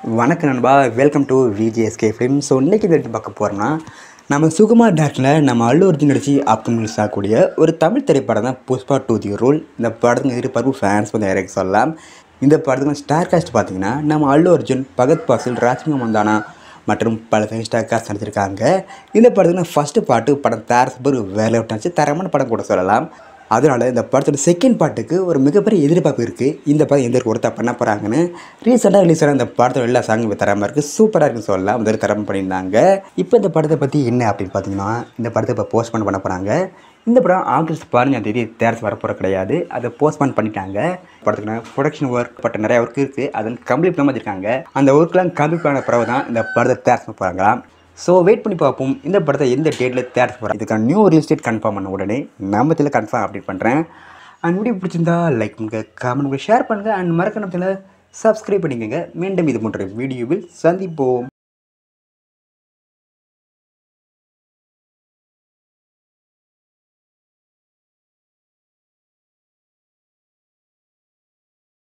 வணக்கம் நண்பா welcome to VGSK film so இன்றைக்கி இந்த பார்க்க போகிறோம்னா நம்ம சுகுமார் டேரக்டரில் நம்ம அல்லு அர்ஜுன் நடிச்சு அப்கம் ரிலீஸ் ஆகக்கூடிய ஒரு தமிழ் திரைப்படம் தான் புஷ்பா டூ தி ரூல் இந்த படத்துக்கு எதிர்பார்ப்பு ஃபேன்ஸ் கொஞ்சம் இறக்கி சொல்லலாம் இந்த படத்துக்கு ஸ்டார் காஸ்ட் பார்த்தீங்கன்னா நம்ம அல்லு அர்ஜுன் பகத் பாசில் ராஜ்மிகா மந்தானா மற்றும் பல ஃபைவ் ஸ்டார் காஸ்ட் நடிச்சிருக்காங்க இந்த படத்துக்கு ஃபஸ்ட்டு பாட்டு படம் தயார் ஒரு வேலை விட்டாச்சு தரமான படம் கூட சொல்லலாம் அதனால் இந்த படத்தோட செகண்ட் பாட்டுக்கு ஒரு மிகப்பெரிய எதிர்பார்ப்பு இருக்குது இந்த படம் எந்த ஒருத்தா பண்ண போகிறாங்கன்னு ரீசெண்டாக ரிலீஸ் ஆன இந்த படத்தோட எல்லா சாங்கும் தரமாக இருக்குது சூப்பராக இருக்குன்னு சொல்லலாம் முதல்ல தரம் பண்ணியிருந்தாங்க இப்போ இந்த படத்தை பற்றி என்ன அப்படின்னு பார்த்தீங்கன்னா இந்த படத்தை இப்போ போஸ்ட்போன் பண்ண போகிறாங்க இந்த படம் ஆகஸ்ட் பதினஞ்சாம் தேதி தேர்ஸ் வரப்போகிற கிடையாது அதை போஸ்ட்போன் பண்ணிட்டாங்க படத்துக்கு ப்ரொடக்ஷன் ஒர்க் பட்ட நிறைய ஒர்க் இருக்குது அதை கம்ப்ளீட் பண்ண வச்சிருக்காங்க அந்த ஒர்க்லாம் கம்ப்ளீட் பண்ண பிறகு தான் இந்த படத்தை தேர்ஸ் பண்ண போகிறாங்களாம் ஸோ வெயிட் பண்ணி பார்ப்போம் இந்த படத்தை எந்த டேட்டில் தேர்ஸ் போகிறோம் இதுக்கான நியூ ரிலீஸ் டேட் கன்ஃபார்ம் பண்ண உடனே நம்ம இதில் கன்ஃபார்ம் அப்டேட் பண்ணுறேன் அண்ட் வீடியோ பிடிச்சிருந்தா லைக் பண்ணுங்கள் கமெண்ட் பண்ணுங்கள் ஷேர் பண்ணுங்கள் அண்ட் மறக்க நம்ம சப்ஸ்கிரைப் பண்ணிக்கோங்க மீண்டும் இது போன்ற வீடியோவில் சந்திப்போம்